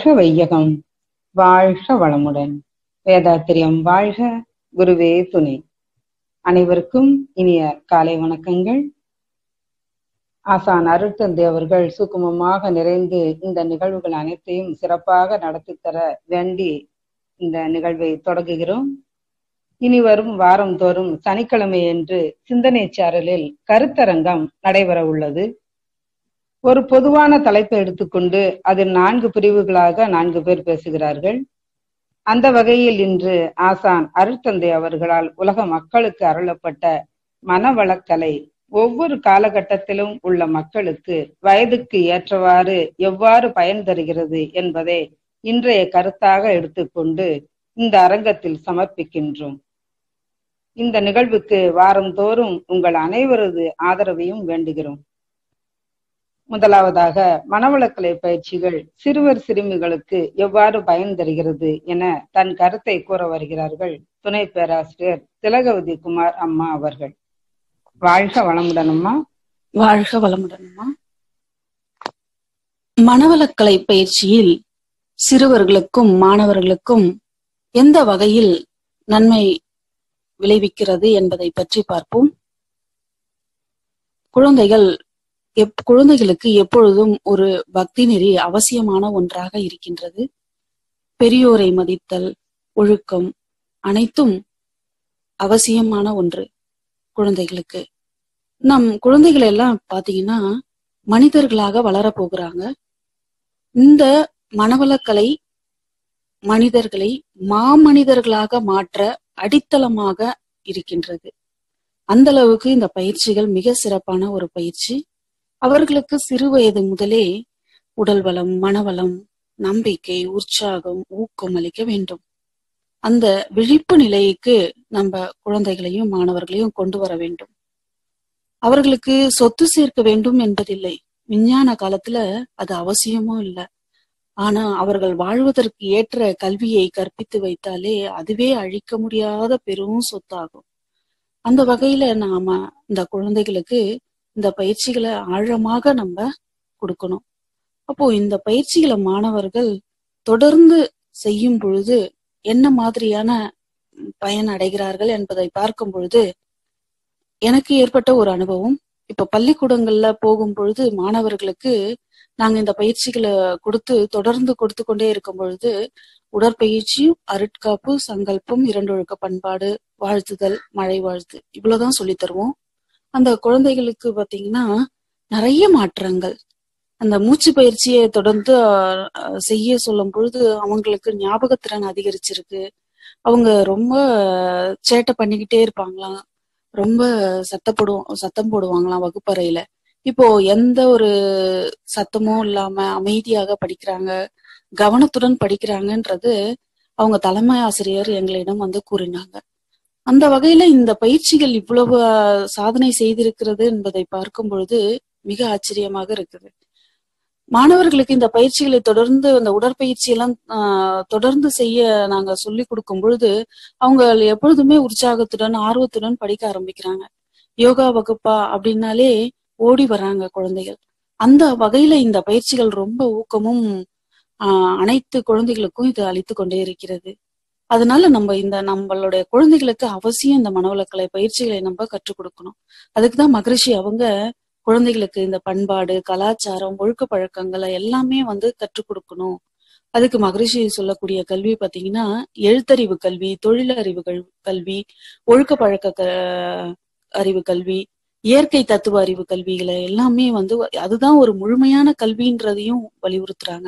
வையகம் வாழ்க வளமுடன் வேதாத்திரியம் வாழ்க குருவே துணை அனைவருக்கும் இனிய காலை வணக்கங்கள் ஆசான் அருட்தந்தை அவர்கள் சுக்குமமாக நிறைந்து இந்த நிகழ்வுகள் அனைத்தையும் சிறப்பாக நடத்தி தர வேண்டி இந்த நிகழ்வை தொடங்குகிறோம் இனி வரும் வாரம் தோறும் சனிக்கிழமை என்று சிந்தனை சாரலில் கருத்தரங்கம் நடைபெற உள்ளது ஒரு பொதுவான தலைப்பை எடுத்துக்கொண்டு அதில் நான்கு பிரிவுகளாக நான்கு பேர் பேசுகிறார்கள் அந்த வகையில் இன்று ஆசான் அருட்தந்தை அவர்களால் உலக மக்களுக்கு அருளப்பட்ட மனவளக்கலை ஒவ்வொரு காலகட்டத்திலும் உள்ள மக்களுக்கு வயதுக்கு ஏற்றவாறு எவ்வாறு பயன் தருகிறது என்பதை இன்றைய கருத்தாக எடுத்துக்கொண்டு இந்த அரங்கத்தில் சமர்ப்பிக்கின்றோம் இந்த நிகழ்வுக்கு வாரந்தோறும் உங்கள் அனைவரது ஆதரவையும் வேண்டுகிறோம் முதலாவதாக மனவளக்கலை பயிற்சிகள் சிறுவர் சிறுமிகளுக்கு எவ்வாறு பயன் தருகிறது என தன் கருத்தை கூற வருகிறார்கள் துணை பேராசிரியர் திலகவதி குமார் அம்மா அவர்கள் வாழ்க வளமுடன் அம்மா வாழ்க வளமுடன்மா மனவளக்கலை பயிற்சியில் சிறுவர்களுக்கும் மாணவர்களுக்கும் எந்த வகையில் நன்மை விளைவிக்கிறது என்பதை பற்றி பார்ப்போம் குழந்தைகள் எப் குழந்தைகளுக்கு எப்பொழுதும் ஒரு பக்தி நெறி அவசியமான ஒன்றாக இருக்கின்றது பெரியோரை மதித்தல் ஒழுக்கம் அனைத்தும் அவசியமான ஒன்று குழந்தைகளுக்கு நம் குழந்தைகள் எல்லாம் பாத்தீங்கன்னா மனிதர்களாக வளர போகிறாங்க இந்த மனவளக்கலை மனிதர்களை மாமனிதர்களாக மாற்ற அடித்தளமாக இருக்கின்றது அந்த அளவுக்கு இந்த பயிற்சிகள் மிக சிறப்பான ஒரு பயிற்சி அவர்களுக்கு சிறு வயது முதலே உடல் வளம் மனவளம் நம்பிக்கை உற்சாகம் ஊக்கம் அளிக்க வேண்டும் அந்த விழிப்பு நிலைக்கு நம்ம குழந்தைகளையும் மாணவர்களையும் கொண்டு வர வேண்டும் அவர்களுக்கு சொத்து சேர்க்க வேண்டும் என்பதில்லை விஞ்ஞான காலத்துல அது அவசியமும் இல்லை ஆனா அவர்கள் வாழ்வதற்கு ஏற்ற கல்வியை கற்பித்து வைத்தாலே அதுவே அழிக்க முடியாத பெரும் சொத்தாகும் அந்த வகையில நாம இந்த குழந்தைகளுக்கு இந்த பயிற்சிகளை ஆழமாக நம்ம கொடுக்கணும் அப்போ இந்த பயிற்சிகளை மாணவர்கள் தொடர்ந்து செய்யும் பொழுது என்ன மாதிரியான பயன் அடைகிறார்கள் என்பதை பார்க்கும் பொழுது எனக்கு ஏற்பட்ட ஒரு அனுபவம் இப்ப பள்ளிக்கூடங்கள்ல போகும் பொழுது மாணவர்களுக்கு நாங்க இந்த பயிற்சிகளை கொடுத்து தொடர்ந்து கொடுத்து கொண்டே இருக்கும் பொழுது உடற்பயிற்சியும் அருட்காப்பு சங்கல்பம் இரண்டொழுக்க பண்பாடு வாழ்த்துதல் மழை வாழ்த்து இவ்வளவுதான் சொல்லி தருவோம் அந்த குழந்தைகளுக்கு பாத்தீங்கன்னா நிறைய மாற்றங்கள் அந்த மூச்சு பயிற்சியை தொடர்ந்து செய்ய சொல்லும் பொழுது அவங்களுக்கு ஞாபகத்திறன் அதிகரிச்சிருக்கு அவங்க ரொம்ப சேட்டை பண்ணிக்கிட்டே இருப்பாங்களாம் ரொம்ப சத்தப்படும் சத்தம் போடுவாங்களாம் வகுப்பறையில இப்போ எந்த ஒரு சத்தமும் இல்லாம அமைதியாக படிக்கிறாங்க கவனத்துடன் படிக்கிறாங்கன்றது அவங்க தலைமை ஆசிரியர் எங்களிடம் வந்து கூறினாங்க அந்த வகையில இந்த பயிற்சிகள் இவ்வளவு சாதனை செய்திருக்கிறது என்பதை பார்க்கும் பொழுது மிக ஆச்சரியமாக இருக்குது மாணவர்களுக்கு இந்த பயிற்சிகளை தொடர்ந்து அந்த உடற்பயிற்சி எல்லாம் தொடர்ந்து செய்ய நாங்க சொல்லி கொடுக்கும் பொழுது அவங்க எப்பொழுதுமே உற்சாகத்துடன் ஆர்வத்துடன் படிக்க ஆரம்பிக்கிறாங்க யோகா வகுப்பா அப்படின்னாலே ஓடி வராங்க குழந்தைகள் அந்த வகையில இந்த பயிற்சிகள் ரொம்ப ஊக்கமும் ஆஹ் அனைத்து குழந்தைகளுக்கும் இது அளித்து கொண்டே இருக்கிறது அதனால நம்ம இந்த நம்மளுடைய குழந்தைகளுக்கு அவசியம் இந்த மனவளக்கலை பயிற்சிகளை நம்ம கற்றுக் கொடுக்கணும் அதுக்குதான் மகரிஷி அவங்க குழந்தைகளுக்கு இந்த பண்பாடு கலாச்சாரம் ஒழுக்க பழக்கங்களை எல்லாமே வந்து கற்றுக் கொடுக்கணும் அதுக்கு மகரிஷி சொல்லக்கூடிய கல்வி பாத்தீங்கன்னா எழுத்தறிவு கல்வி தொழிலறிவு கல்வி ஒழுக்க பழக்க அறிவு கல்வி இயற்கை தத்துவ அறிவு கல்விகளை எல்லாமே வந்து அதுதான் ஒரு முழுமையான கல்வின்றதையும் வலியுறுத்துறாங்க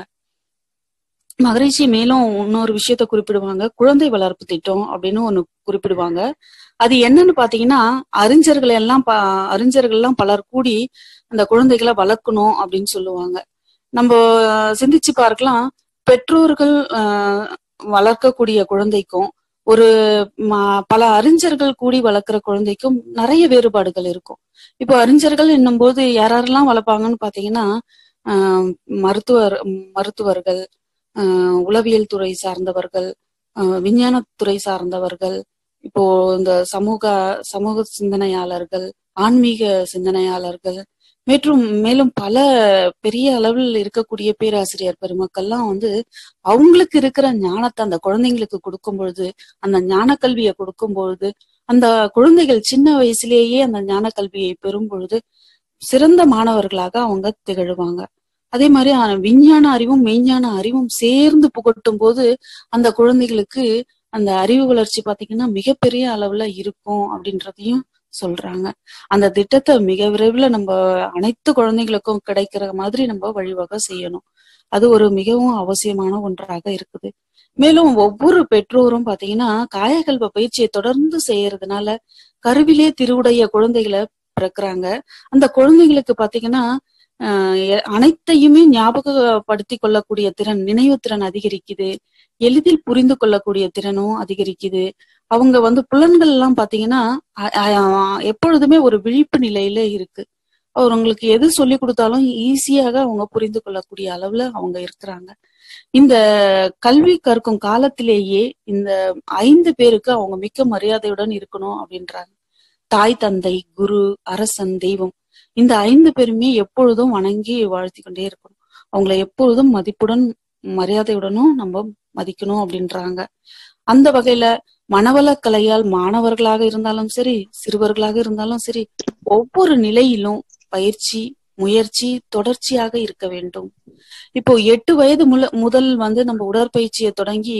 மகரிஷி மேலும் இன்னொரு விஷயத்த குறிப்பிடுவாங்க குழந்தை வளர்ப்பு திட்டம் அப்படின்னு ஒண்ணு குறிப்பிடுவாங்க அது என்னன்னு பாத்தீங்கன்னா அறிஞர்கள் எல்லாம் அறிஞர்கள் எல்லாம் பலர் கூடி அந்த குழந்தைகளை வளர்க்கணும் அப்படின்னு சொல்லுவாங்க நம்ம சிந்திச்சு பார்க்கலாம் பெற்றோர்கள் வளர்க்கக்கூடிய குழந்தைக்கும் ஒரு பல அறிஞர்கள் கூடி வளர்க்குற குழந்தைக்கும் நிறைய வேறுபாடுகள் இருக்கும் இப்போ அறிஞர்கள் என்னும் போது யாரெல்லாம் வளர்ப்பாங்கன்னு பாத்தீங்கன்னா ஆஹ் மருத்துவர் மருத்துவர்கள் ஆஹ் உளவியல் துறை சார்ந்தவர்கள் விஞ்ஞானத்துறை சார்ந்தவர்கள் இப்போ இந்த சமூக சமூக சிந்தனையாளர்கள் ஆன்மீக சிந்தனையாளர்கள் மற்றும் மேலும் பல பெரிய அளவில் இருக்கக்கூடிய பேராசிரியர் பெருமக்கள்லாம் வந்து அவங்களுக்கு இருக்கிற ஞானத்தை அந்த குழந்தைங்களுக்கு கொடுக்கும் பொழுது அந்த ஞான கல்வியை கொடுக்கும் பொழுது அந்த குழந்தைகள் சின்ன வயசுலேயே அந்த ஞான கல்வியை பெறும் பொழுது சிறந்த மாணவர்களாக அவங்க திகழ்வாங்க அதே மாதிரி அஹ், விஞ்ஞான அறிவும் மெய்ஞான அறிவும் சேர்ந்து புகட்டும் போது அந்த குழந்தைகளுக்கு அந்த அறிவு வளர்ச்சி பாத்தீங்கன்னா மிகப்பெரிய அளவுல இருக்கும் அப்படின்றதையும் சொல்றாங்க அந்த திட்டத்தை மிக விரைவில் நம்ம அனைத்து குழந்தைகளுக்கும் கிடைக்கிற மாதிரி நம்ம வழிவகை செய்யணும் அது ஒரு மிகவும் அவசியமான ஒன்றாக இருக்குது மேலும் ஒவ்வொரு பெற்றோரும் பாத்தீங்கன்னா காயகல்ப பயிற்சியை தொடர்ந்து செய்யறதுனால கருவிலே திருவுடைய குழந்தைகளை பிறக்குறாங்க அந்த குழந்தைங்களுக்கு பாத்தீங்கன்னா ஆஹ் எ- அனைத்தையுமே ஞாபகப்படுத்தி கொள்ளக்கூடிய திறன் நினைவு திறன் அதிகரிக்குது எளிதில் புரிந்து கொள்ளக்கூடிய திறனும் அதிகரிக்குது அவங்க வந்து புலன்கள் எல்லாம் பாத்தீங்கன்னா அ- அ- எப்பொழுதுமே ஒரு விழிப்பு நிலையில இருக்கு அவங்களுக்கு எது சொல்லி கொடுத்தாலும் ஈஸியாக அவங்க புரிந்து கொள்ளக்கூடிய அளவுல அவங்க இருக்கிறாங்க இந்த கல்வி கற்கும் காலத்திலேயே இந்த ஐந்து பேருக்கு அவங்க மிக்க மரியாதையுடன் இருக்கணும் அப்படின்றாங்க தாய் தந்தை குரு அரசன் தெய்வம் இந்த ஐந்து பேருமே எப்பொழுதும் வணங்கி வாழ்த்தி கொண்டே இருக்கணும் அவங்கள எப்பொழுதும் மதிப்புடன் மரியாதையுடனும் நம்ம மதிக்கணும் அப்படின்றாங்க அந்த வகையில மனவளக்கலையால் மாணவர்களாக இருந்தாலும் சரி சிறுவர்களாக இருந்தாலும் சரி ஒவ்வொரு நிலையிலும் பயிற்சி முயற்சி தொடர்ச்சியாக இருக்க வேண்டும் இப்போ எட்டு வயது முல முதல் வந்து நம்ம உடற்பயிற்சியை தொடங்கி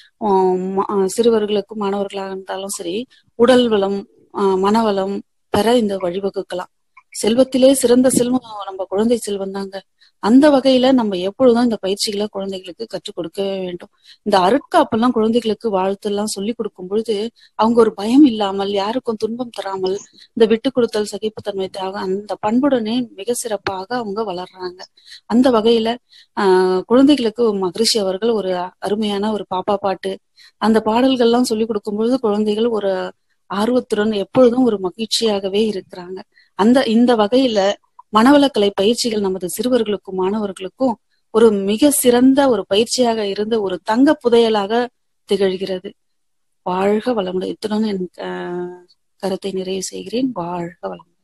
ஆஹ் ம- ஆஹ் சிறுவர்களுக்கும் மாணவர்களாக இருந்தாலும் சரி உடல் வளம் ஆஹ் மனவளம் பெற இந்த வழிவகுக்கலாம் செல்வத்திலே சிறந்த செல்வம் நம்ம குழந்தை செல்வம் தாங்க அந்த வகையில நம்ம எப்பொழுதும் இந்த பயிற்சிகளை குழந்தைகளுக்கு கற்றுக் கொடுக்க வேண்டும் இந்த அருட்காப்பெல்லாம் குழந்தைகளுக்கு வாழ்த்து எல்லாம் சொல்லி கொடுக்கும் பொழுது அவங்க ஒரு பயம் இல்லாமல் யாருக்கும் துன்பம் தராமல் இந்த விட்டு கொடுத்தல் சகிப்புத்தன்மை தியாகம் அந்த பண்புடனே மிக சிறப்பாக அவங்க வளர்றாங்க அந்த வகையில ஆஹ் குழந்தைகளுக்கு மகரிஷி அவர்கள் ஒரு அருமையான ஒரு பாப்பா பாட்டு அந்த பாடல்கள்லாம் சொல்லி கொடுக்கும் பொழுது குழந்தைகள் ஒரு ஆர்வத்துடன் எப்பொழுதும் ஒரு மகிழ்ச்சியாகவே இருக்கிறாங்க அந்த இந்த வகையில மனவளக்கலை பயிற்சிகள் நமது சிறுவர்களுக்கும் மாணவர்களுக்கும் ஒரு மிக சிறந்த ஒரு பயிற்சியாக இருந்த ஒரு தங்க புதையலாக திகழ்கிறது வாழ்க வளமுடன் இத்துடன் என் ஆஹ், கருத்தை நிறைவு செய்கிறேன் வாழ்க வளமுடன்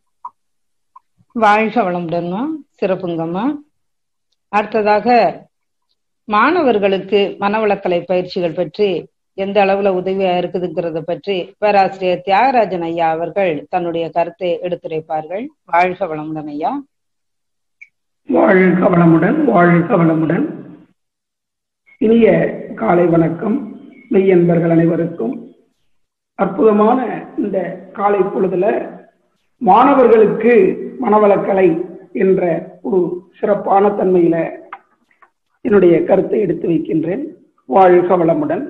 வாழ்க வளமுடன்மா சிறப்புங்கம்மா அடுத்ததாக மாணவர்களுக்கு மனவளக்கலை பயிற்சிகள் பற்றி எந்த அளவுல உதவியா இருக்குதுங்கிறத பற்றி பேராசிரியர் தியாகராஜன் ஐயா அவர்கள் தன்னுடைய கருத்தை எடுத்துரைப்பார்கள் வாழ்க வளமுடன் ஐயா வாழ்க வளமுடன் வாழ்க வளமுடன் இனிய காலை வணக்கம் மெய்யன்பர்கள் அனைவருக்கும் அற்புதமான இந்த காலை பொழுதுல மாணவர்களுக்கு மனவளக்கலை என்ற ஒரு சிறப்பான தன்மையில என்னுடைய கருத்தை எடுத்து வைக்கின்றேன் வாழ்க வளமுடன்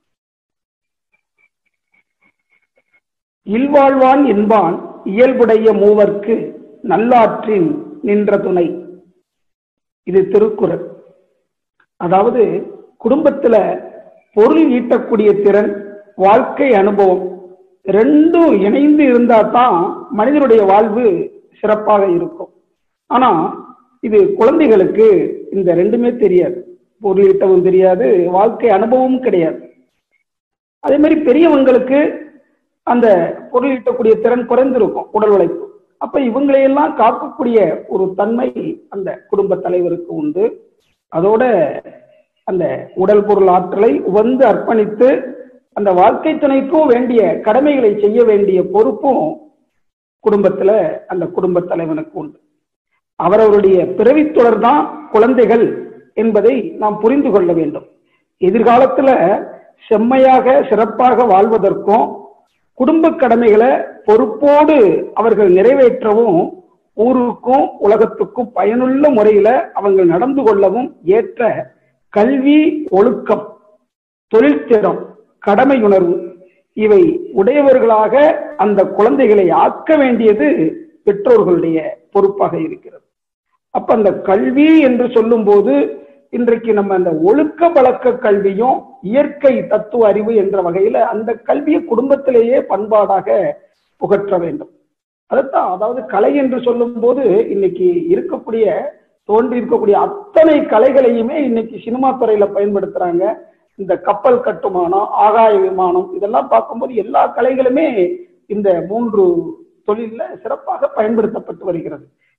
இல்வாழ்வான் என்பான் இயல்புடைய மூவர்க்கு நல்லாற்றின் நின்ற துணை இது திருக்குறள் அதாவது குடும்பத்துல பொருள் ஈட்டக்கூடிய திறன் வாழ்க்கை அனுபவம் ரெண்டும் இணைந்து இருந்தா தான் மனிதனுடைய வாழ்வு சிறப்பாக இருக்கும் ஆனா இது குழந்தைகளுக்கு இந்த ரெண்டுமே தெரியாது பொருள் ஈட்டவும் தெரியாது வாழ்க்கை அனுபவமும் கிடையாது அதே மாதிரி பெரியவங்களுக்கு அந்த பொருள் ஈட்டக்கூடிய திறன் குறைந்திருக்கும் உடல் உழைப்பு அப்ப இவங்களையெல்லாம் காக்கக்கூடிய ஒரு தன்மை அந்த குடும்ப தலைவருக்கு உண்டு அதோட அந்த உடல் பொருள் ஆற்றலை உவந்து அர்ப்பணித்து அந்த வாழ்க்கை துணைக்கும் வேண்டிய கடமைகளை செய்ய வேண்டிய பொறுப்பும் குடும்பத்துல அந்த குடும்ப தலைவனுக்கு உண்டு அவரவருடைய பிறவித்தொடர் தான் குழந்தைகள் என்பதை நாம் புரிந்து கொள்ள வேண்டும் எதிர்காலத்துல செம்மையாக சிறப்பாக வாழ்வதற்கும் குடும்ப கடமைகளை பொறுப்போடு அவர்கள் நிறைவேற்றவும் ஊருக்கும் உலகத்துக்கும் பயனுள்ள முறையில அவங்க நடந்து கொள்ளவும் ஏற்ற கல்வி ஒழுக்கம் தொழில்திறம் கடமையுணர்வு இவை உடையவர்களாக அந்த குழந்தைகளை ஆக்க வேண்டியது பெற்றோர்களுடைய பொறுப்பாக இருக்கிறது அப்ப அந்த கல்வி என்று சொல்லும் போது இன்றைக்கு நம்ம அந்த ஒழுக்க பழக்க கல்வியும் இயற்கை தத்துவ அறிவு என்ற வகையில அந்த கல்வியை குடும்பத்திலேயே பண்பாடாக புகற்ற வேண்டும் அதைத்தான் அதாவது கலை என்று சொல்லும் போது இன்னைக்கு இருக்கக்கூடிய தோன்றி இருக்கக்கூடிய அத்தனை கலைகளையுமே இன்னைக்கு சினிமா துறையில பயன்படுத்துறாங்க இந்த கப்பல் கட்டுமானம் ஆகாய விமானம் இதெல்லாம் பார்க்கும்போது எல்லா கலைகளுமே இந்த மூன்று தொழில்ல சிறப்பாக பயன்படுத்தப்பட்டு வருகிறது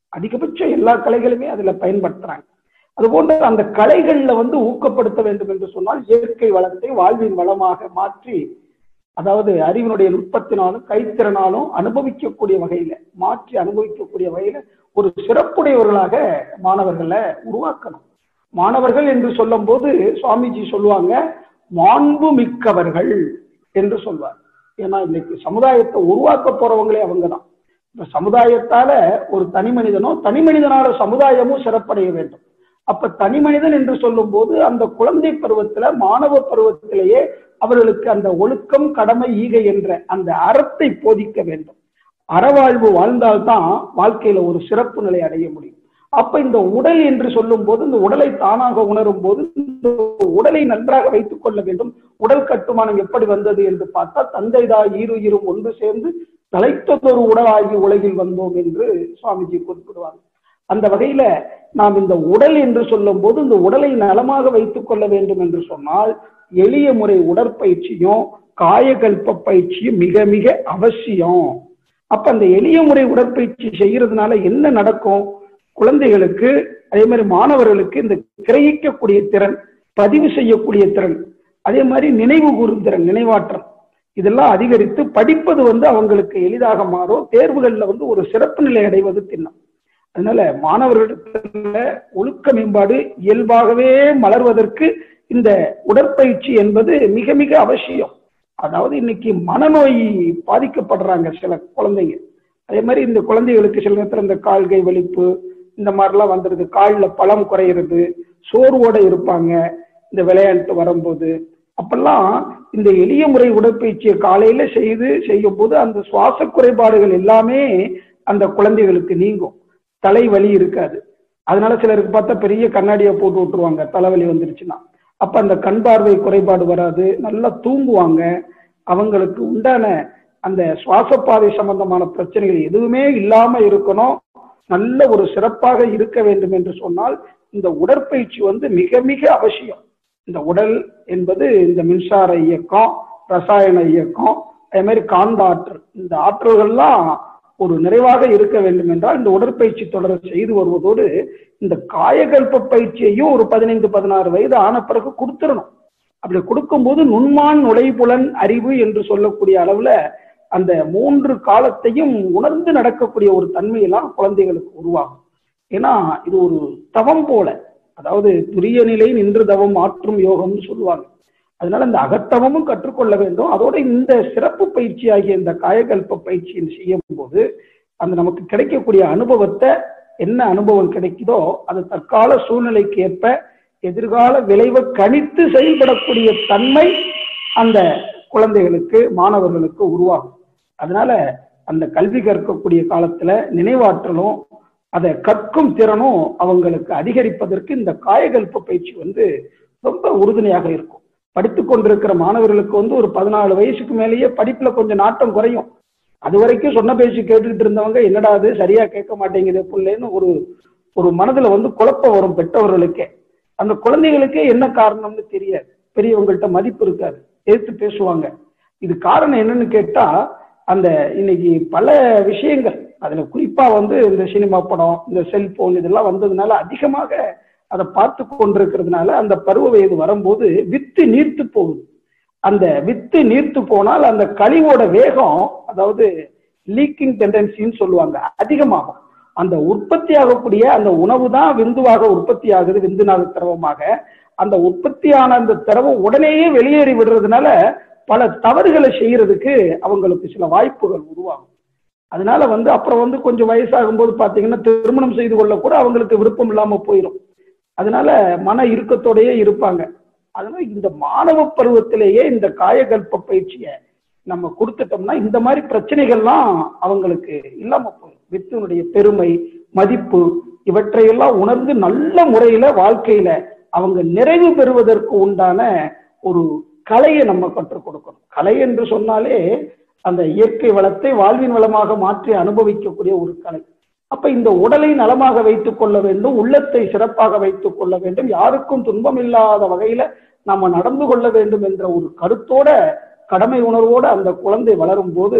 அதிகபட்சம் எல்லா கலைகளுமே அதுல பயன்படுத்துறாங்க அதுபோன்ற அந்த கலைகள்ல வந்து ஊக்கப்படுத்த வேண்டும் என்று சொன்னால் இயற்கை வளத்தை வாழ்வின் வளமாக மாற்றி அதாவது அறிவினுடைய நுட்பத்தினாலும் கைத்திறனாலும் அனுபவிக்கக்கூடிய வகையில மாற்றி அனுபவிக்கக்கூடிய வகையில ஒரு சிறப்புடையவர்களாக மாணவர்களை உருவாக்கணும் மாணவர்கள் என்று சொல்லும் போது சுவாமிஜி சொல்லுவாங்க மாண்பு மிக்கவர்கள் என்று சொல்வார் ஏன்னா இன்னைக்கு சமுதாயத்தை உருவாக்க போறவங்களே அவங்கதான் இப்ப சமுதாயத்தால ஒரு தனி மனிதனோ தனி மனிதனால சமுதாயமும் சிறப்படைய வேண்டும் அப்ப தனி மனிதன் என்று சொல்லும் போது அந்த குழந்தை பருவத்துல மாணவ பருவத்திலேயே அவர்களுக்கு அந்த ஒழுக்கம் கடமை ஈகை என்ற அந்த அறத்தை போதிக்க வேண்டும் அறவாழ்வு வாழ்ந்தால்தான் வாழ்க்கையில ஒரு சிறப்பு நிலை அடைய முடியும் அப்ப இந்த உடல் என்று சொல்லும் போது இந்த உடலை தானாக உணரும் போது இந்த உடலை நன்றாக வைத்துக் கொள்ள வேண்டும் உடல் கட்டுமானம் எப்படி வந்தது என்று பார்த்தால் தந்தைதாய் ஈருயிரும் ஒன்று சேர்ந்து தலைத்ததொரு உடலாகி உலகில் வந்தோம் என்று சுவாமிஜி குறிப்பிடுவாங்க அந்த வகையில நாம் இந்த உடல் என்று சொல்லும் போது இந்த உடலை நலமாக வைத்துக் கொள்ள வேண்டும் என்று சொன்னால் எளிய முறை உடற்பயிற்சியும் காயகல்ப பயிற்சியும் மிக மிக அவசியம் அப்ப அந்த எளிய முறை உடற்பயிற்சி செய்யறதுனால என்ன நடக்கும் குழந்தைகளுக்கு அதே மாதிரி மாணவர்களுக்கு இந்த கிரகிக்கக்கூடிய திறன் பதிவு செய்யக்கூடிய திறன் அதே மாதிரி நினைவு கூறும் திறன் நினைவாற்றல் இதெல்லாம் அதிகரித்து படிப்பது வந்து அவங்களுக்கு எளிதாக மாறும் தேர்வுகள்ல வந்து ஒரு சிறப்பு நிலை அடைவது திண்ணம் அதனால மாணவர்களிடத்துல ஒழுக்க மேம்பாடு இயல்பாகவே மலர்வதற்கு இந்த உடற்பயிற்சி என்பது மிக மிக அவசியம் அதாவது இன்னைக்கு மனநோய் பாதிக்கப்படுறாங்க சில குழந்தைங்க அதே மாதிரி இந்த குழந்தைகளுக்கு சில நேரத்தில் இந்த கால்கை வலிப்பு இந்த மாதிரிலாம் வந்துடுது காலில் பழம் குறையிறது சோர்வோட இருப்பாங்க இந்த விளையாட்டு வரும்போது அப்பெல்லாம் இந்த எளிய முறை உடற்பயிற்சியை காலையில செய்து செய்யும் போது அந்த சுவாச குறைபாடுகள் எல்லாமே அந்த குழந்தைகளுக்கு நீங்கும் தலைவலி இருக்காது அதனால சிலருக்கு பார்த்தா பெரிய கண்ணாடியை போட்டு விட்டுருவாங்க தலைவலி வந்துருச்சுன்னா அப்ப அந்த கண் பார்வை குறைபாடு வராது நல்லா தூங்குவாங்க அவங்களுக்கு உண்டான அந்த சுவாசப்பாதை சம்பந்தமான பிரச்சனைகள் எதுவுமே இல்லாம இருக்கணும் நல்ல ஒரு சிறப்பாக இருக்க வேண்டும் என்று சொன்னால் இந்த உடற்பயிற்சி வந்து மிக மிக அவசியம் இந்த உடல் என்பது இந்த மின்சார இயக்கம் ரசாயன இயக்கம் அதே மாதிரி காந்த ஆற்றல் இந்த ஆற்றல்கள்லாம் ஒரு நிறைவாக இருக்க வேண்டும் என்றால் இந்த உடற்பயிற்சி தொடர செய்து வருவதோடு இந்த காயகல்ப பயிற்சியையும் ஒரு பதினைந்து பதினாறு வயது ஆன பிறகு கொடுத்துடணும் அப்படி கொடுக்கும்போது நுண்மான் நுழைபுலன் அறிவு என்று சொல்லக்கூடிய அளவுல அந்த மூன்று காலத்தையும் உணர்ந்து நடக்கக்கூடிய ஒரு தன்மையெல்லாம் குழந்தைகளுக்கு உருவாகும் ஏன்னா இது ஒரு தவம் போல அதாவது துரிய நிலை நின்று தவம் ஆற்றும் யோகம்னு சொல்லுவாங்க அதனால இந்த அகத்தவமும் கற்றுக்கொள்ள வேண்டும் அதோட இந்த சிறப்பு பயிற்சி ஆகிய இந்த காயகல்ப பயிற்சியை செய்யும் போது அந்த நமக்கு கிடைக்கக்கூடிய அனுபவத்தை என்ன அனுபவம் கிடைக்குதோ அது தற்கால சூழ்நிலைக்கு ஏற்ப எதிர்கால விளைவை கணித்து செயல்படக்கூடிய தன்மை அந்த குழந்தைகளுக்கு மாணவர்களுக்கு உருவாகும் அதனால அந்த கல்வி கற்கக்கூடிய காலத்துல நினைவாற்றலும் அதை கற்கும் திறனும் அவங்களுக்கு அதிகரிப்பதற்கு இந்த காயகல்ப பயிற்சி வந்து ரொம்ப உறுதுணையாக இருக்கும் படித்து கொண்டிருக்கிற மாணவர்களுக்கு வந்து ஒரு பதினாலு வயசுக்கு மேலேயே படிப்புல கொஞ்சம் நாட்டம் குறையும் அது வரைக்கும் சொன்ன பேச்சு கேட்டுக்கிட்டு இருந்தவங்க என்னடா அது சரியா கேட்க மாட்டேங்குது பிள்ளைன்னு ஒரு ஒரு மனதுல வந்து குழப்பம் வரும் பெற்றவர்களுக்கே அந்த குழந்தைகளுக்கே என்ன காரணம்னு தெரியாது பெரியவங்கள்ட்ட மதிப்பு இருக்காது எதிர்த்து பேசுவாங்க இது காரணம் என்னன்னு கேட்டா அந்த இன்னைக்கு பல விஷயங்கள் அதுல குறிப்பா வந்து இந்த சினிமா படம் இந்த செல்போன் இதெல்லாம் வந்ததுனால அதிகமாக அதை பார்த்து கொண்டிருக்கிறதுனால அந்த பருவ வயது வரும்போது வித்து நீர்த்து போகுது அந்த வித்து நீர்த்து போனால் அந்த கழிவோட வேகம் அதாவது லீக்கிங் டெண்டன்சின்னு சொல்லுவாங்க அதிகமாகும் அந்த உற்பத்தி ஆகக்கூடிய அந்த உணவு தான் விந்துவாக உற்பத்தி ஆகுது விந்துநாக திரவமாக அந்த உற்பத்தியான அந்த திரவம் உடனேயே வெளியேறி விடுறதுனால பல தவறுகளை செய்யறதுக்கு அவங்களுக்கு சில வாய்ப்புகள் உருவாகும் அதனால வந்து அப்புறம் வந்து கொஞ்சம் வயசாகும் போது பாத்தீங்கன்னா திருமணம் செய்து கொள்ள கூட அவங்களுக்கு விருப்பம் இல்லாம போயிடும் அதனால மன இறுக்கத்தோடயே இருப்பாங்க அதனால இந்த மாணவ பருவத்திலேயே இந்த காயகல்ப பயிற்சியை நம்ம கொடுத்துட்டோம்னா இந்த மாதிரி பிரச்சனைகள்லாம் அவங்களுக்கு இல்லாம போயிடும் வித்தினுடைய பெருமை மதிப்பு இவற்றையெல்லாம் உணர்ந்து நல்ல முறையில வாழ்க்கையில அவங்க நிறைவு பெறுவதற்கு உண்டான ஒரு கலையை நம்ம கற்றுக் கொடுக்கணும் கலை என்று சொன்னாலே அந்த இயற்கை வளத்தை வாழ்வின் வளமாக மாற்றி அனுபவிக்கக்கூடிய ஒரு கலை அப்ப இந்த உடலை நலமாக வைத்துக் கொள்ள வேண்டும் உள்ளத்தை சிறப்பாக வைத்துக் கொள்ள வேண்டும் யாருக்கும் துன்பம் இல்லாத வகையில நாம நடந்து கொள்ள வேண்டும் என்ற ஒரு கருத்தோட கடமை உணர்வோட அந்த குழந்தை வளரும் போது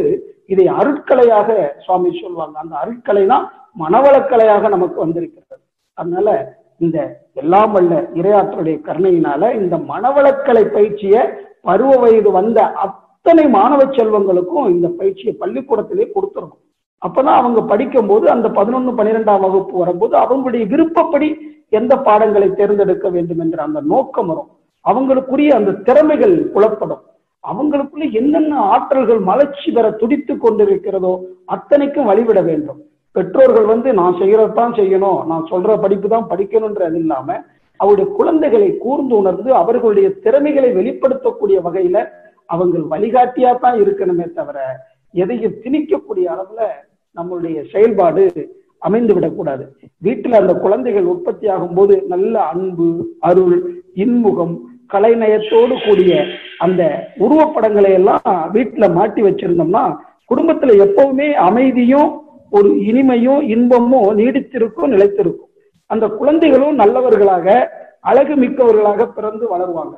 இதை அருட்கலையாக சுவாமி சொல்லுவாங்க அந்த அருட்கலை தான் மனவளக்கலையாக நமக்கு வந்திருக்கிறது அதனால இந்த எல்லாம் வல்ல இரையாற்றலுடைய கருணையினால இந்த மனவளக்கலை பயிற்சியை பருவ வயது வந்த அத்தனை மாணவ செல்வங்களுக்கும் இந்த பயிற்சியை பள்ளிக்கூடத்திலே கொடுத்துருக்கும் அப்பதான் அவங்க படிக்கும் போது அந்த பதினொன்னு பன்னிரெண்டாம் வகுப்பு வரும்போது அவங்களுடைய விருப்பப்படி எந்த பாடங்களை தேர்ந்தெடுக்க வேண்டும் என்ற அந்த நோக்கம் வரும் அவங்களுக்குரிய அந்த திறமைகள் புலப்படும் அவங்களுக்குள்ள என்னென்ன ஆற்றல்கள் மலர்ச்சி பெற துடித்து கொண்டிருக்கிறதோ அத்தனைக்கும் வழிவிட வேண்டும் பெற்றோர்கள் வந்து நான் செய்யறதான் செய்யணும் நான் சொல்ற படிப்பு தான் படிக்கணும்ன்றது இல்லாம அவருடைய குழந்தைகளை கூர்ந்து உணர்ந்து அவர்களுடைய திறமைகளை வெளிப்படுத்தக்கூடிய வகையில அவங்க வழிகாட்டியா தான் இருக்கணுமே தவிர எதையும் திணிக்கக்கூடிய அளவுல நம்மளுடைய செயல்பாடு அமைந்து விடக்கூடாது வீட்டுல அந்த குழந்தைகள் உற்பத்தி ஆகும் போது நல்ல அன்பு அருள் இன்முகம் கலைநயத்தோடு கூடிய அந்த உருவப்படங்களை எல்லாம் வீட்டுல மாட்டி வச்சிருந்தோம்னா குடும்பத்துல எப்பவுமே அமைதியும் ஒரு இனிமையும் இன்பமும் நீடித்திருக்கும் நிலைத்திருக்கும் அந்த குழந்தைகளும் நல்லவர்களாக அழகு மிக்கவர்களாக பிறந்து வளருவாங்க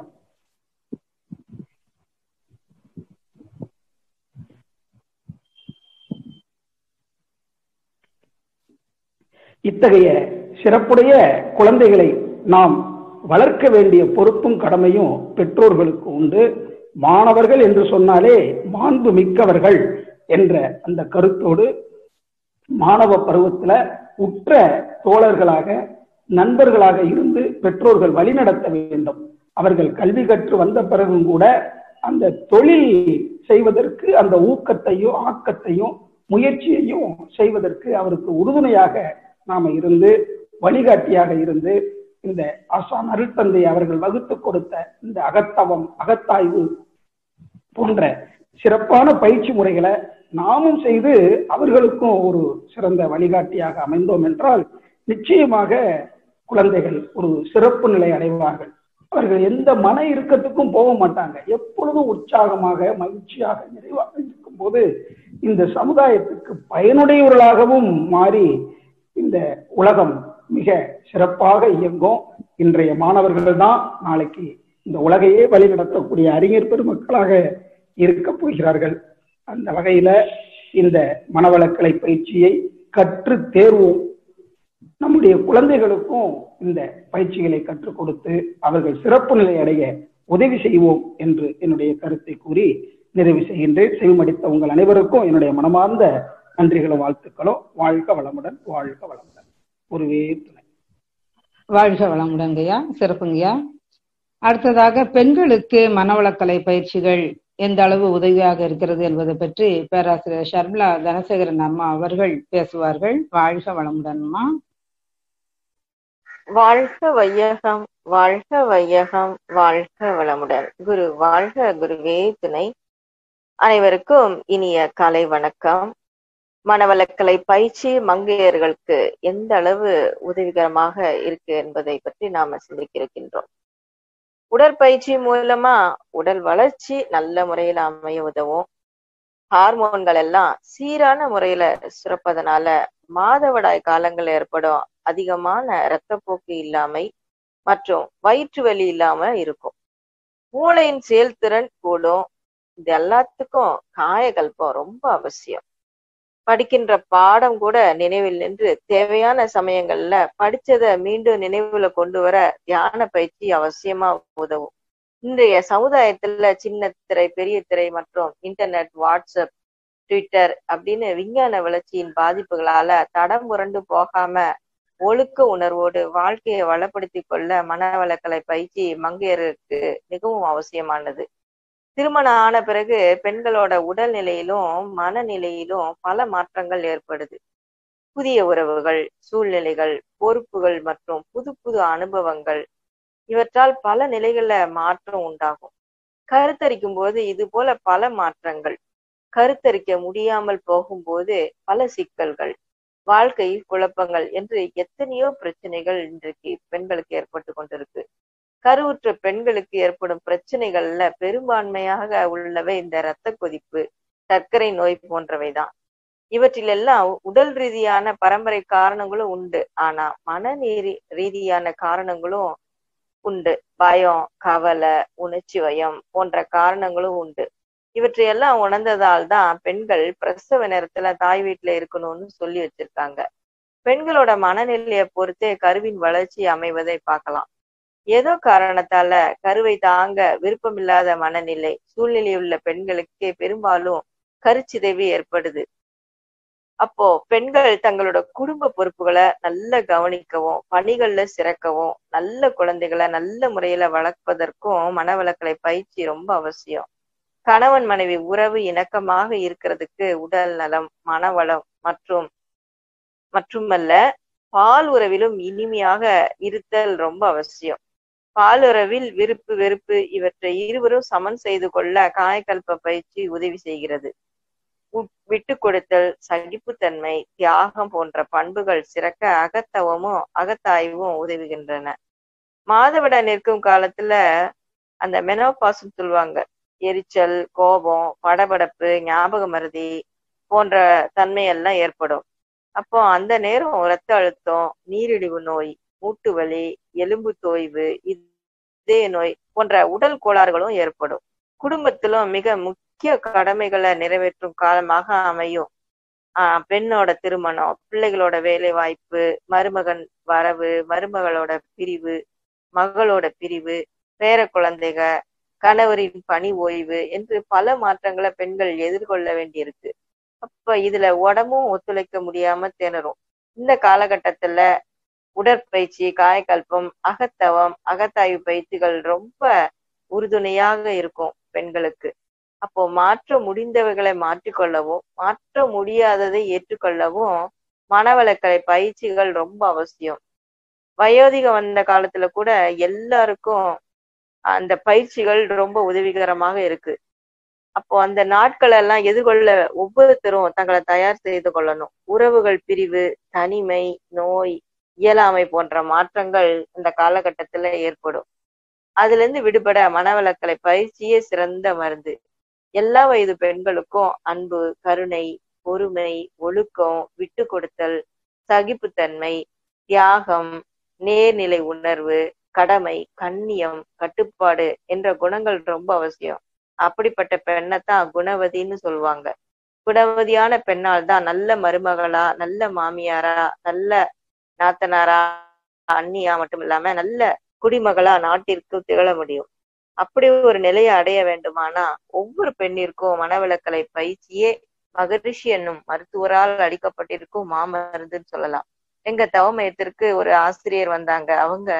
இத்தகைய சிறப்புடைய குழந்தைகளை நாம் வளர்க்க வேண்டிய பொறுப்பும் கடமையும் பெற்றோர்களுக்கு உண்டு மாணவர்கள் என்று சொன்னாலே மாண்பு மிக்கவர்கள் என்ற அந்த கருத்தோடு மாணவ பருவத்துல உற்ற தோழர்களாக நண்பர்களாக இருந்து பெற்றோர்கள் வழிநடத்த வேண்டும் அவர்கள் கல்வி கற்று வந்த பிறகும் கூட அந்த தொழில் செய்வதற்கு அந்த ஊக்கத்தையும் ஆக்கத்தையும் முயற்சியையும் செய்வதற்கு அவருக்கு உறுதுணையாக நாம இருந்து வழிகாட்டியாக இருந்து இந்த ஆசான் அருட்தந்தை அவர்கள் வகுத்து கொடுத்த இந்த அகத்தவம் அகத்தாய்வு போன்ற சிறப்பான பயிற்சி முறைகளை நாமும் செய்து அவர்களுக்கும் ஒரு சிறந்த வழிகாட்டியாக அமைந்தோம் என்றால் நிச்சயமாக குழந்தைகள் ஒரு சிறப்பு நிலை அடைவார்கள் அவர்கள் எந்த மன இறுக்கத்துக்கும் போக மாட்டாங்க எப்பொழுதும் உற்சாகமாக மகிழ்ச்சியாக நிறைவாக இருக்கும் போது இந்த சமுதாயத்துக்கு பயனுடையவர்களாகவும் மாறி இந்த உலகம் மிக சிறப்பாக இயங்கும் இன்றைய மாணவர்கள் தான் நாளைக்கு இந்த உலகையே வழிநடத்தக்கூடிய அறிஞர் பெருமக்களாக இருக்க போகிறார்கள் அந்த வகையில இந்த மனவளக்கலை பயிற்சியை கற்று தேர்வோம் நம்முடைய குழந்தைகளுக்கும் இந்த பயிற்சிகளை கற்றுக் கொடுத்து அவர்கள் சிறப்பு நிலை அடைய உதவி செய்வோம் என்று என்னுடைய கருத்தை கூறி நிறைவு செய்கின்றேன் செவிமடித்த உங்கள் அனைவருக்கும் என்னுடைய மனமார்ந்த நன்றிகளும் வாழ்த்துக்களும் வாழ்க வளமுடன் வாழ்க வளமுடன் ஒருவே துணை வாழ்க வளமுடங்கய்யா சிறப்புங்கய்யா அடுத்ததாக பெண்களுக்கு மனவளக்கலை பயிற்சிகள் எந்த அளவு உதவியாக இருக்கிறது என்பதை பற்றி பேராசிரியர் ஷர்மிளா தனசேகரன் அம்மா அவர்கள் பேசுவார்கள் வாழ்க வளமுடன்மா வாழ்க வையகம் வாழ்க வையகம் வாழ்க வளமுடன் குரு வாழ்க குருவே துணை அனைவருக்கும் இனிய காலை வணக்கம் மனவளக்கலை பயிற்சி மங்கையர்களுக்கு எந்த அளவு உதவிகரமாக இருக்கு என்பதை பற்றி நாம சிந்திக்க இருக்கின்றோம் உடற்பயிற்சி மூலமா உடல் வளர்ச்சி நல்ல முறையில அமைய உதவும் ஹார்மோன்கள் எல்லாம் சீரான முறையில சுரப்பதனால மாதவிடாய் காலங்கள் ஏற்படும் அதிகமான இரத்தப்போக்கு இல்லாமை மற்றும் வயிற்று வலி இல்லாம இருக்கும் மூளையின் செயல்திறன் கூடும் இது எல்லாத்துக்கும் காயகல்பம் ரொம்ப அவசியம் படிக்கின்ற பாடம் கூட நினைவில் நின்று தேவையான சமயங்கள்ல படிச்சதை மீண்டும் நினைவுல கொண்டு வர தியான பயிற்சி அவசியமா உதவும் இன்றைய சமுதாயத்துல சின்ன திரை பெரிய திரை மற்றும் இன்டர்நெட் வாட்ஸ்அப் ட்விட்டர் அப்படின்னு விஞ்ஞான வளர்ச்சியின் பாதிப்புகளால தடம் புரண்டு போகாம ஒழுக்க உணர்வோடு வாழ்க்கையை வளப்படுத்திக் கொள்ள மனவளக்கலை பயிற்சி மங்கையருக்கு மிகவும் அவசியமானது திருமணம் ஆன பிறகு பெண்களோட உடல்நிலையிலும் மனநிலையிலும் பல மாற்றங்கள் ஏற்படுது புதிய உறவுகள் சூழ்நிலைகள் பொறுப்புகள் மற்றும் புது புது அனுபவங்கள் இவற்றால் பல நிலைகள்ல மாற்றம் உண்டாகும் கருத்தரிக்கும் போது இது போல பல மாற்றங்கள் கருத்தரிக்க முடியாமல் போகும்போது பல சிக்கல்கள் வாழ்க்கை குழப்பங்கள் என்று எத்தனையோ பிரச்சனைகள் இன்றைக்கு பெண்களுக்கு ஏற்பட்டு கொண்டிருக்கு கருவுற்ற பெண்களுக்கு ஏற்படும் பிரச்சனைகள்ல பெரும்பான்மையாக உள்ளவை இந்த இரத்த கொதிப்பு சர்க்கரை நோய் போன்றவைதான் இவற்றிலெல்லாம் உடல் ரீதியான பரம்பரை காரணங்களும் உண்டு ஆனா மனநீரி ரீதியான காரணங்களும் உண்டு பயம் கவலை உணர்ச்சி வயம் போன்ற காரணங்களும் உண்டு இவற்றையெல்லாம் உணர்ந்ததால் தான் பெண்கள் பிரசவ நேரத்துல தாய் வீட்டுல இருக்கணும்னு சொல்லி வச்சிருக்காங்க பெண்களோட மனநிலையை பொறுத்தே கருவின் வளர்ச்சி அமைவதை பார்க்கலாம் ஏதோ காரணத்தால கருவை தாங்க விருப்பமில்லாத மனநிலை சூழ்நிலையுள்ள பெண்களுக்கே பெரும்பாலும் கருச்சிதைவு ஏற்படுது அப்போ பெண்கள் தங்களோட குடும்ப பொறுப்புகளை நல்லா கவனிக்கவும் பணிகள்ல சிறக்கவும் நல்ல குழந்தைகளை நல்ல முறையில வளர்ப்பதற்கும் மனவளக்கலை பயிற்சி ரொம்ப அவசியம் கணவன் மனைவி உறவு இணக்கமாக இருக்கிறதுக்கு உடல் நலம் மனவளம் மற்றும் மட்டுமல்ல பால் உறவிலும் இனிமையாக இருத்தல் ரொம்ப அவசியம் பால் உறவில் விருப்பு வெறுப்பு இவற்றை இருவரும் சமன் செய்து கொள்ள காயக்கல்ப பயிற்சி உதவி செய்கிறது விட்டு கொடுத்தல் சகிப்புத்தன்மை தியாகம் போன்ற பண்புகள் சிறக்க அகத்தவமும் அகத்தாய்வும் உதவுகின்றன மாதவிட நிற்கும் காலத்துல அந்த மெனோபாஸ்ன்னு சொல்லுவாங்க எரிச்சல் கோபம் படபடப்பு ஞாபக மருதி போன்ற தன்மையெல்லாம் ஏற்படும் அப்போ அந்த நேரம் இரத்த அழுத்தம் நீரிழிவு நோய் மூட்டு வலி எலும்பு தோய்வு இதய நோய் போன்ற உடல் கோளாறுகளும் ஏற்படும் குடும்பத்திலும் மிக முக்கிய கடமைகளை நிறைவேற்றும் காலமாக அமையும் ஆஹ் பெண்ணோட திருமணம் பிள்ளைகளோட வேலை வாய்ப்பு மருமகன் வரவு மருமகளோட பிரிவு மகளோட பிரிவு பேர குழந்தைக கணவரின் பணி ஓய்வு என்று பல மாற்றங்களை பெண்கள் எதிர்கொள்ள வேண்டியிருக்கு அப்ப இதுல உடம்பும் ஒத்துழைக்க முடியாம திணறும் இந்த காலகட்டத்துல உடற்பயிற்சி காயக்கல்பம் அகத்தவம் அகத்தாய்வு பயிற்சிகள் ரொம்ப உறுதுணையாக இருக்கும் பெண்களுக்கு அப்போ மாற்ற முடிந்தவைகளை மாற்றிக்கொள்ளவும் மாற்ற முடியாததை ஏற்றுக்கொள்ளவும் மனவளக்கலை பயிற்சிகள் ரொம்ப அவசியம் வயோதிகம் வந்த காலத்துல கூட எல்லாருக்கும் அந்த பயிற்சிகள் ரொம்ப உதவிகரமாக இருக்கு அப்போ அந்த நாட்கள் எல்லாம் எதிர்கொள்ள ஒவ்வொருத்தரும் தங்களை தயார் செய்து கொள்ளணும் உறவுகள் பிரிவு தனிமை நோய் இயலாமை போன்ற மாற்றங்கள் இந்த காலகட்டத்துல ஏற்படும் அதுல இருந்து விடுபட மனவளக்கலை பயிற்சியே சிறந்த மருந்து எல்லா வயது பெண்களுக்கும் அன்பு கருணை பொறுமை ஒழுக்கம் விட்டு கொடுத்தல் சகிப்புத்தன்மை தியாகம் நேர்நிலை உணர்வு கடமை கண்ணியம் கட்டுப்பாடு என்ற குணங்கள் ரொம்ப அவசியம் அப்படிப்பட்ட பெண்ணைத்தான் குணவதின்னு சொல்லுவாங்க குணவதியான பெண்ணால் தான் நல்ல மருமகளா நல்ல மாமியாரா நல்ல நாத்தனாரா அண்ணியா மட்டும் இல்லாம நல்ல குடிமகளா நாட்டிற்கு திகழ முடியும் அப்படி ஒரு நிலையை அடைய வேண்டுமானா ஒவ்வொரு பெண்ணிற்கும் மனவிளக்கலை பயிற்சியே மகரிஷி என்னும் மருத்துவரால் அளிக்கப்பட்டிருக்கும் மாமருந்துன்னு சொல்லலாம் எங்க தவமயத்திற்கு ஒரு ஆசிரியர் வந்தாங்க அவங்க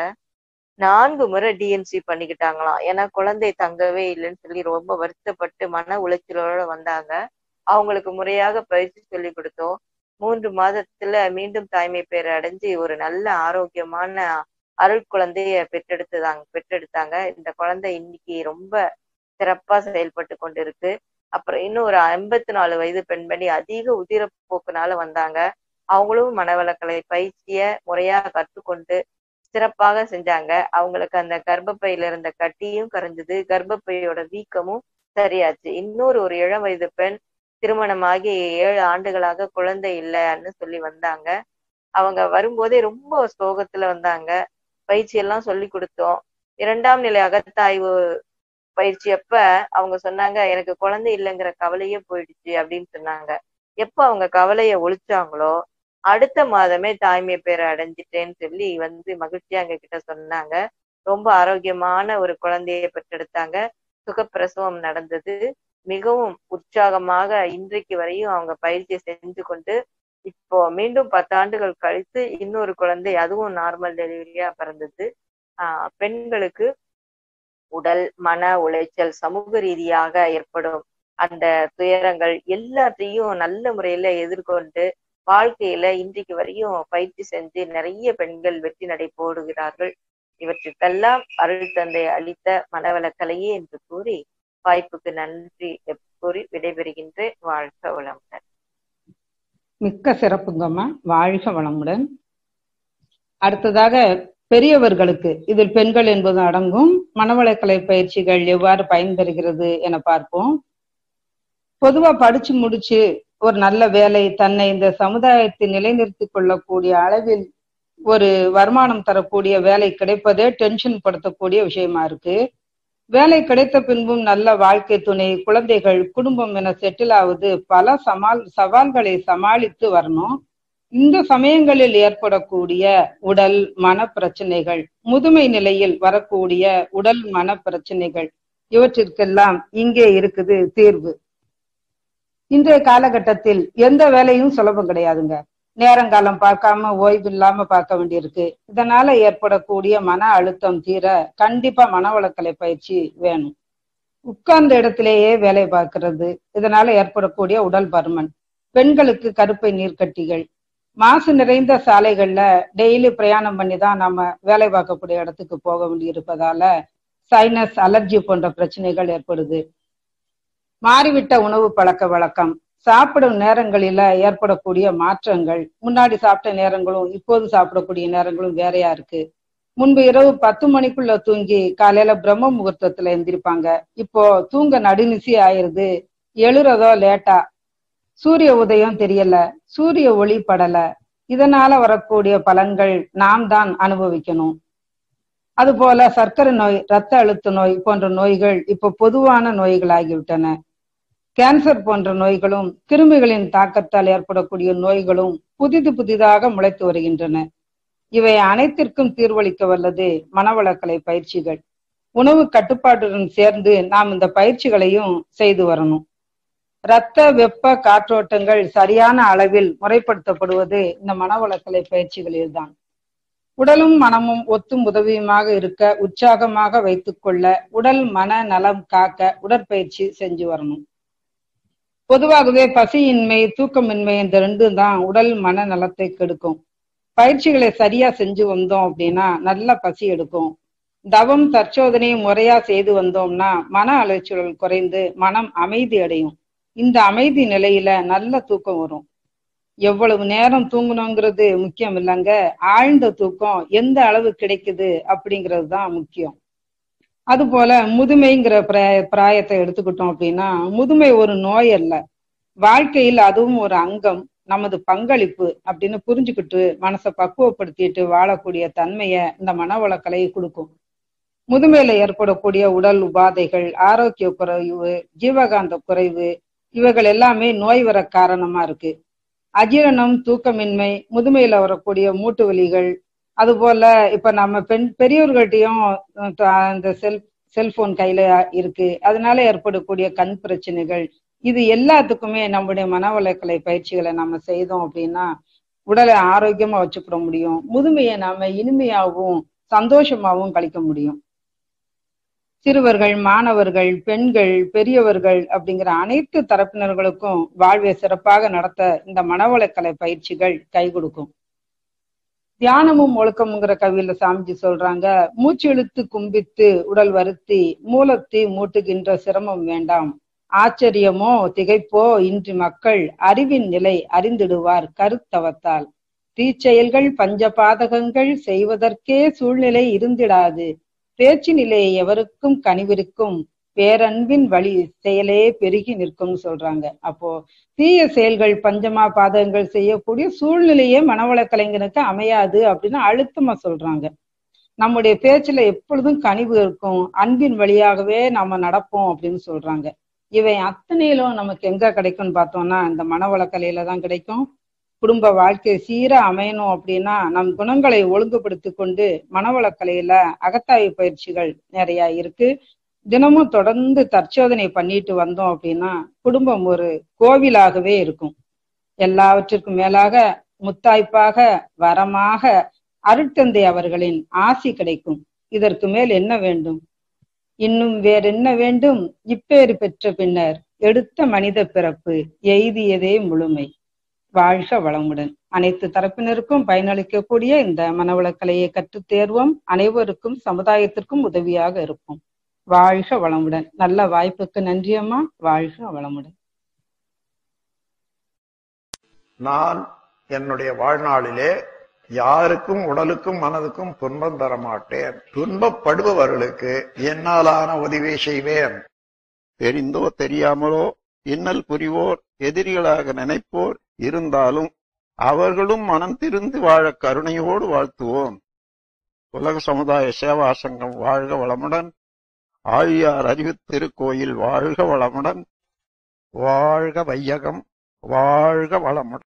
நான்கு முறை டிஎன்சி பண்ணிக்கிட்டாங்களாம் ஏன்னா குழந்தை தங்கவே இல்லைன்னு சொல்லி ரொம்ப வருத்தப்பட்டு மன உளைச்சலோட வந்தாங்க அவங்களுக்கு முறையாக பயிற்சி சொல்லி கொடுத்தோம் மூன்று மாதத்துல மீண்டும் தாய்மை பேர் அடைஞ்சு ஒரு நல்ல ஆரோக்கியமான அருள் குழந்தைய பெற்றெடுத்ததாங்க பெற்றெடுத்தாங்க இந்த குழந்தை இன்னைக்கு ரொம்ப சிறப்பா செயல்பட்டு கொண்டிருக்கு அப்புறம் இன்னும் ஒரு ஐம்பத்தி நாலு வயது பெண்மணி அதிக உதிரப்போக்குனால வந்தாங்க அவங்களும் மனவளக்கலை பயிற்சிய முறையா கற்றுக்கொண்டு சிறப்பாக செஞ்சாங்க அவங்களுக்கு அந்த கர்ப்பப்பையில இருந்த கட்டியும் கரைஞ்சது கர்ப்பப்பையோட வீக்கமும் சரியாச்சு இன்னொரு ஒரு இளம் வயது பெண் திருமணமாகி ஏழு ஆண்டுகளாக குழந்தை இல்லைன்னு சொல்லி வந்தாங்க அவங்க வரும்போதே ரொம்ப சோகத்துல வந்தாங்க பயிற்சி எல்லாம் சொல்லி கொடுத்தோம் இரண்டாம் நிலை அகத்தாய்வு பயிற்சி அப்ப அவங்க சொன்னாங்க எனக்கு குழந்தை இல்லைங்கிற கவலையே போயிடுச்சு அப்படின்னு சொன்னாங்க எப்ப அவங்க கவலைய ஒழிச்சாங்களோ அடுத்த மாதமே தாய்மை பேரை அடைஞ்சிட்டேன்னு சொல்லி வந்து மகிழ்ச்சியா எங்க கிட்ட சொன்னாங்க ரொம்ப ஆரோக்கியமான ஒரு குழந்தைய பெற்றெடுத்தாங்க சுகப்பிரசவம் நடந்தது மிகவும் உற்சாகமாக இன்றைக்கு வரையும் அவங்க பயிற்சி செஞ்சு கொண்டு இப்போ மீண்டும் பத்தாண்டுகள் கழித்து இன்னொரு குழந்தை அதுவும் நார்மல் டெலிவரியா பிறந்தது ஆஹ் பெண்களுக்கு உடல் மன உளைச்சல் சமூக ரீதியாக ஏற்படும் அந்த துயரங்கள் எல்லாத்தையும் நல்ல முறையில எதிர்கொண்டு வாழ்க்கையில இன்றைக்கு வரையும் பயிற்சி செஞ்சு நிறைய பெண்கள் வெற்றி நடை போடுகிறார்கள் இவற்றுக்கெல்லாம் அருள் தந்தை அளித்த மனவளக்கலையே என்று கூறி வாய்ப்புக்கு நன்றி கூறி விடைபெறுகின்றேன் வாழ்க வளமுடன் மிக்க சிறப்புங்கம்மா வாழ்க வளமுடன் அடுத்ததாக பெரியவர்களுக்கு இதில் பெண்கள் என்பது அடங்கும் மனவளக்கலை பயிற்சிகள் எவ்வாறு பயன் தருகிறது என பார்ப்போம் பொதுவா படிச்சு முடிச்சு ஒரு நல்ல வேலை தன்னை இந்த சமுதாயத்தை நிலைநிறுத்தி கொள்ளக்கூடிய அளவில் ஒரு வருமானம் தரக்கூடிய வேலை கிடைப்பதே டென்ஷன் படுத்தக்கூடிய விஷயமா இருக்கு வேலை கிடைத்த பின்பும் நல்ல வாழ்க்கை துணை குழந்தைகள் குடும்பம் என செட்டில் ஆவது பல சமால் சவால்களை சமாளித்து வரணும் இந்த சமயங்களில் ஏற்படக்கூடிய உடல் மன பிரச்சனைகள் முதுமை நிலையில் வரக்கூடிய உடல் மன பிரச்சனைகள் இவற்றிற்கெல்லாம் இங்கே இருக்குது தீர்வு இன்றைய காலகட்டத்தில் எந்த வேலையும் சுலபம் கிடையாதுங்க நேரங்காலம் பார்க்காம ஓய்வு இல்லாம பார்க்க வேண்டியிருக்கு இதனால ஏற்படக்கூடிய மன அழுத்தம் தீர கண்டிப்பா மனவளக்கலை பயிற்சி வேணும் உட்கார்ந்த இடத்திலேயே வேலை பார்க்கிறது இதனால ஏற்படக்கூடிய உடல் பருமன் பெண்களுக்கு கருப்பை நீர்க்கட்டிகள் மாசு நிறைந்த சாலைகள்ல டெய்லி பிரயாணம் பண்ணி தான் நம்ம வேலை பார்க்கக்கூடிய இடத்துக்கு போக வேண்டியிருப்பதால சைனஸ் அலர்ஜி போன்ற பிரச்சனைகள் ஏற்படுது மாறிவிட்ட உணவு பழக்க வழக்கம் சாப்பிடும் நேரங்களில ஏற்படக்கூடிய மாற்றங்கள் முன்னாடி சாப்பிட்ட நேரங்களும் இப்போது சாப்பிடக்கூடிய நேரங்களும் வேறையா இருக்கு முன்பு இரவு பத்து மணிக்குள்ள தூங்கி காலையில பிரம்ம முகூர்த்தத்துல எந்திரிப்பாங்க இப்போ தூங்க நடுநிசி ஆயிருது எழுறதோ லேட்டா சூரிய உதயம் தெரியல சூரிய ஒளி படல இதனால வரக்கூடிய பலன்கள் நாம் தான் அனுபவிக்கணும் அதுபோல சர்க்கரை நோய் இரத்த அழுத்த நோய் போன்ற நோய்கள் இப்ப பொதுவான நோய்களாகிவிட்டன கேன்சர் போன்ற நோய்களும் கிருமிகளின் தாக்கத்தால் ஏற்படக்கூடிய நோய்களும் புதிது புதிதாக முளைத்து வருகின்றன இவை அனைத்திற்கும் தீர்வளிக்க வல்லது மனவளக்கலை பயிற்சிகள் உணவு கட்டுப்பாட்டுடன் சேர்ந்து நாம் இந்த பயிற்சிகளையும் செய்து வரணும் இரத்த வெப்ப காற்றோட்டங்கள் சரியான அளவில் முறைப்படுத்தப்படுவது இந்த மனவளக்கலை பயிற்சிகளில்தான் உடலும் மனமும் ஒத்தும் உதவியுமாக இருக்க உற்சாகமாக வைத்துக்கொள்ள உடல் மன நலம் காக்க உடற்பயிற்சி செஞ்சு வரணும் பொதுவாகவே பசியின்மை தூக்கமின்மை இந்த ரெண்டும் தான் உடல் மன நலத்தை கெடுக்கும் பயிற்சிகளை சரியா செஞ்சு வந்தோம் அப்படின்னா நல்ல பசி எடுக்கும் தவம் தற்சோதனை முறையா செய்து வந்தோம்னா மன அலைச்சல் குறைந்து மனம் அமைதி அடையும் இந்த அமைதி நிலையில நல்ல தூக்கம் வரும் எவ்வளவு நேரம் தூங்கணுங்கிறது முக்கியம் இல்லைங்க ஆழ்ந்த தூக்கம் எந்த அளவு கிடைக்குது அப்படிங்கிறது தான் முக்கியம் அது போல முதுமைங்கிற பிராய பிராயத்தை எடுத்துக்கிட்டோம் அப்படின்னா முதுமை ஒரு நோய் அல்ல வாழ்க்கையில் அதுவும் ஒரு அங்கம் நமது பங்களிப்பு அப்படின்னு புரிஞ்சுக்கிட்டு மனசை பக்குவப்படுத்திட்டு வாழக்கூடிய தன்மைய இந்த மனவளக்கலை கொடுக்கும் முதுமையில ஏற்படக்கூடிய உடல் உபாதைகள் ஆரோக்கிய குறைவு ஜீவகாந்த குறைவு இவைகள் எல்லாமே நோய் வர காரணமா இருக்கு அஜீரணம் தூக்கமின்மை முதுமையில வரக்கூடிய மூட்டு வலிகள் அது போல இப்ப நம்ம பெண் பெரியவர்கள்ட்டையும் இந்த செல் செல்போன் கையில இருக்கு அதனால ஏற்படக்கூடிய கண் பிரச்சனைகள் இது எல்லாத்துக்குமே நம்முடைய மனவளக்கலை பயிற்சிகளை நம்ம செய்தோம் அப்படின்னா உடலை ஆரோக்கியமா வச்சுக்கிட முடியும் முதுமையை நாம இனிமையாகவும் சந்தோஷமாகவும் கழிக்க முடியும் சிறுவர்கள் மாணவர்கள் பெண்கள் பெரியவர்கள் அப்படிங்கிற அனைத்து தரப்பினர்களுக்கும் வாழ்வை சிறப்பாக நடத்த இந்த மனவளக்கலை பயிற்சிகள் கை கொடுக்கும் தியானமும் ஒழுக்கம்ங்கிற கவியில சாமிஜி சொல்றாங்க மூச்சு இழுத்து கும்பித்து உடல் வருத்தி மூலத்தி மூட்டுகின்ற சிரமம் வேண்டாம் ஆச்சரியமோ திகைப்போ இன்று மக்கள் அறிவின் நிலை அறிந்திடுவார் கருத்தவத்தால் தீச்செயல்கள் பஞ்ச பாதகங்கள் செய்வதற்கே சூழ்நிலை இருந்திடாது பேச்சு நிலை எவருக்கும் கனிவிருக்கும் பேரன்பின் வழி செயலே பெருகி நிற்கும்னு சொல்றாங்க அப்போ தீய செயல்கள் பஞ்சமா பாதகங்கள் செய்யக்கூடிய சூழ்நிலையே மனவள கலைஞனுக்கு அமையாது அப்படின்னு அழுத்தமா சொல்றாங்க நம்முடைய பேச்சுல எப்பொழுதும் கனிவு இருக்கும் அன்பின் வழியாகவே நாம நடப்போம் அப்படின்னு சொல்றாங்க இவை அத்தனையிலும் நமக்கு எங்க கிடைக்கும்னு பார்த்தோம்னா இந்த மனவளக்கலையில தான் கிடைக்கும் குடும்ப வாழ்க்கை சீரா அமையணும் அப்படின்னா நம் குணங்களை ஒழுங்குபடுத்தி கொண்டு மனவளக்கலையில அகத்தாய்வு பயிற்சிகள் நிறைய இருக்கு தினமும் தொடர்ந்து தற்சோதனை பண்ணிட்டு வந்தோம் அப்படின்னா குடும்பம் ஒரு கோவிலாகவே இருக்கும் எல்லாவற்றிற்கும் மேலாக முத்தாய்ப்பாக வரமாக அருட்தந்தை அவர்களின் ஆசி கிடைக்கும் இதற்கு மேல் என்ன வேண்டும் இன்னும் வேற என்ன வேண்டும் இப்பேறு பெற்ற பின்னர் எடுத்த மனித பிறப்பு எய்தியதே முழுமை வாழ்க வளமுடன் அனைத்து தரப்பினருக்கும் பயனளிக்கக்கூடிய இந்த மனவளக்கலையை கற்றுத் தேர்வோம் அனைவருக்கும் சமுதாயத்திற்கும் உதவியாக இருப்போம் வாழ்க வளமுடன் நல்ல வாய்ப்புக்கு நன்றியம்மா வாழ்க வளமுடன் நான் என்னுடைய வாழ்நாளிலே யாருக்கும் உடலுக்கும் மனதுக்கும் துன்பம் தர மாட்டேன் துன்பப்படுபவர்களுக்கு என்னாலான உதவி செய்வேன் தெரிந்தோ தெரியாமலோ இன்னல் புரிவோர் எதிரிகளாக நினைப்போர் இருந்தாலும் அவர்களும் மனம் திருந்து வாழ கருணையோடு வாழ்த்துவோம் உலக சமுதாய சேவா சங்கம் வாழ்க வளமுடன் ஆழியார் அறிவு திருக்கோயில் வாழ்க வளமுடன் வாழ்க வையகம் வாழ்க வளமுடன்